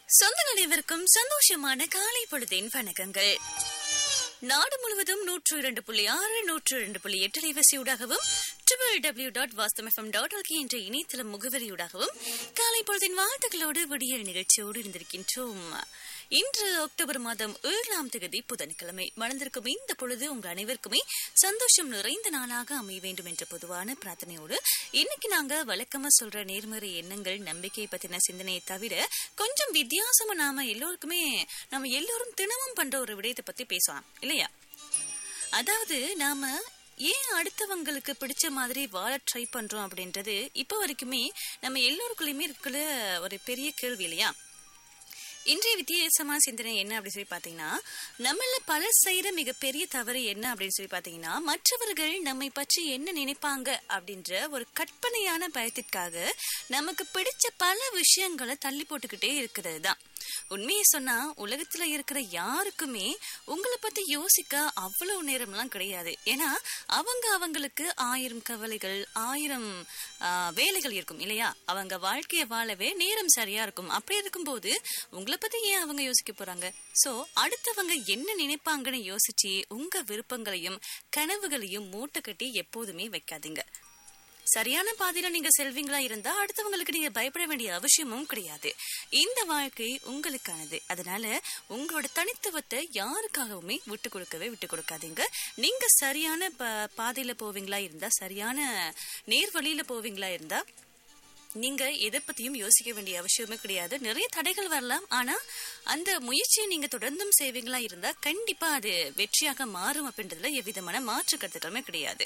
சொந்த நினைவிற்கும் சந்தோஷமான காலை பொழுதின் வணக்கங்கள் நாடு முழுவதும் நூற்று இரண்டு புள்ளி ஆறு நூற்று இரண்டு புள்ளி எட்டு அலைவரிசையூடாகவும் ட்ரிபிள் டபிள்யூ டாட் வாஸ்தம் டாட் ஆல்கி என்ற இணையதள முகவரியூடாகவும் காலை பொழுதின் வாழ்த்துக்களோடு விடியல் நிகழ்ச்சியோடு இருந்திருக்கின்றோம் இன்று அக்டோபர் மாதம் ஏழாம் தேதி புதன்கிழமை மணந்திருக்கும் இந்த பொழுது உங்க அனைவருக்குமே சந்தோஷம் நிறைந்த நாளாக அமைய வேண்டும் என்ற பொதுவான பிரார்த்தனையோடு இன்னைக்கு நாங்க வழக்கமா சொல்ற நேர்மறை எண்ணங்கள் நம்பிக்கை பத்தின சிந்தனையை தவிர கொஞ்சம் வித்தியாசமா நாம எல்லோருக்குமே நம்ம எல்லோரும் தினமும் பண்ற ஒரு விடயத்தை பத்தி பேசலாம் இல்லையா அதாவது நாம ஏன் அடுத்தவங்களுக்கு பிடிச்ச மாதிரி வாழ ட்ரை பண்றோம் அப்படின்றது இப்போ வரைக்குமே நம்ம எல்லோருக்குள்ளயுமே இருக்கிற ஒரு பெரிய கேள்வி இல்லையா இன்றைய வித்தியாசமான சிந்தனை என்ன அப்படின்னு சொல்லி பாத்தீங்கன்னா நம்மள பல செய்யற மிகப்பெரிய தவறு என்ன அப்படின்னு சொல்லி பாத்தீங்கன்னா மற்றவர்கள் நம்மை பற்றி என்ன நினைப்பாங்க அப்படின்ற ஒரு கற்பனையான பயத்திற்காக நமக்கு பிடிச்ச பல விஷயங்களை தள்ளி போட்டுக்கிட்டே இருக்கிறது தான் உண்மையை சொன்னா உலகத்துல இருக்கிற யாருக்குமே உங்களை பத்தி யோசிக்க அவ்வளவு நேரம்லாம் கிடையாது ஏன்னா அவங்க அவங்களுக்கு ஆயிரம் கவலைகள் ஆயிரம் ஆஹ், வேலைகள் இருக்கும் இல்லையா அவங்க வாழ்க்கைய வாழவே நேரம் சரியா இருக்கும் அப்படி இருக்கும்போது உங்களை பத்தி ஏன் அவங்க யோசிக்க போறாங்க சோ அடுத்தவங்க என்ன நினைப்பாங்கன்னு யோசிச்சு உங்க விருப்பங்களையும் கனவுகளையும் மூட்டை கட்டி எப்போதுமே வைக்காதீங்க சரியான பாதையில நீங்க செல்வீங்களா இருந்தா அடுத்தவங்களுக்கு நீங்க பயப்பட வேண்டிய அவசியமும் கிடையாது இந்த வாழ்க்கை உங்களுக்கானது அதனால உங்களோட தனித்துவத்தை யாருக்காகவுமே விட்டு கொடுக்கவே விட்டு கொடுக்காதீங்க நீங்க சரியான ப- பாதையில போவீங்களா இருந்தா சரியான நேர்வழியில போவீங்களா இருந்தா நீங்க எதை பத்தியும் யோசிக்க வேண்டிய அவசியமே கிடையாது நிறைய தடைகள் வரலாம் ஆனா அந்த முயற்சியை நீங்க தொடர்ந்தும் செய்வீங்களா இருந்தா கண்டிப்பா அது வெற்றியாக மாறும் அப்படின்றதுல எவ்விதமான மாற்று கருத்துக்களுமே கிடையாது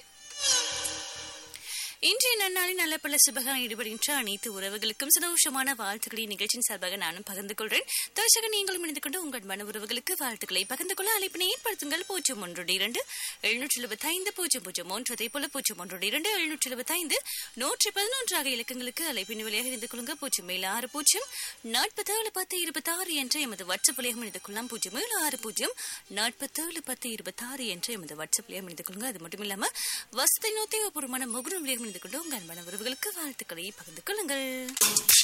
இன்றைய நன்னாளில் நல்ல பல சுபகாரம் ஈடுபடுகின்ற அனைத்து உறவுகளுக்கும் சந்தோஷமான வாழ்த்துக்களை நிகழ்ச்சியின் சார்பாக நானும் பகிர்ந்து கொள்றேன் தர்ஷக நீங்களும் இணைந்து கொண்டு உங்கள் மன உறவுகளுக்கு வாழ்த்துக்களை பகிர்ந்து கொள்ள அழைப்பினை ஏற்படுத்துங்கள் பூஜ்ஜியம் ஒன்று இரண்டு எழுநூற்றி எழுபத்தி ஐந்து பூஜ்ஜியம் பூஜ்ஜியம் ஒன்று அதே போல பூஜ்ஜியம் ஒன்று இரண்டு எழுநூற்றி எழுபத்தி ஐந்து நூற்றி பதினொன்றாக இலக்கங்களுக்கு அழைப்பின் வழியாக இணைந்து கொள்ளுங்க பூஜ்ஜியம் ஏழு ஆறு பூஜ்ஜியம் நாற்பத்தேழு பத்து இருபத்தாறு என்ற எமது வாட்ஸ்அப் வழியாக இணைந்து கொள்ளலாம் பூஜ்ஜியம் ஏழு ஆறு பூஜ்ஜியம் நாற்பத்தேழு பத்து இருபத்தாறு என்ற எமது வாட்ஸ்அப் வழியாக இணைந்து கொள்ளுங்க அது மட்டும் இல்லாம வசதி நோத்தியபூர்வமான முகுரம் வழியாக இணைந்து கொண்டு உங்கள் மன உறவுகளுக்கு வாழ்த்துக்களை பகிர்ந்து கொள்ளுங்கள்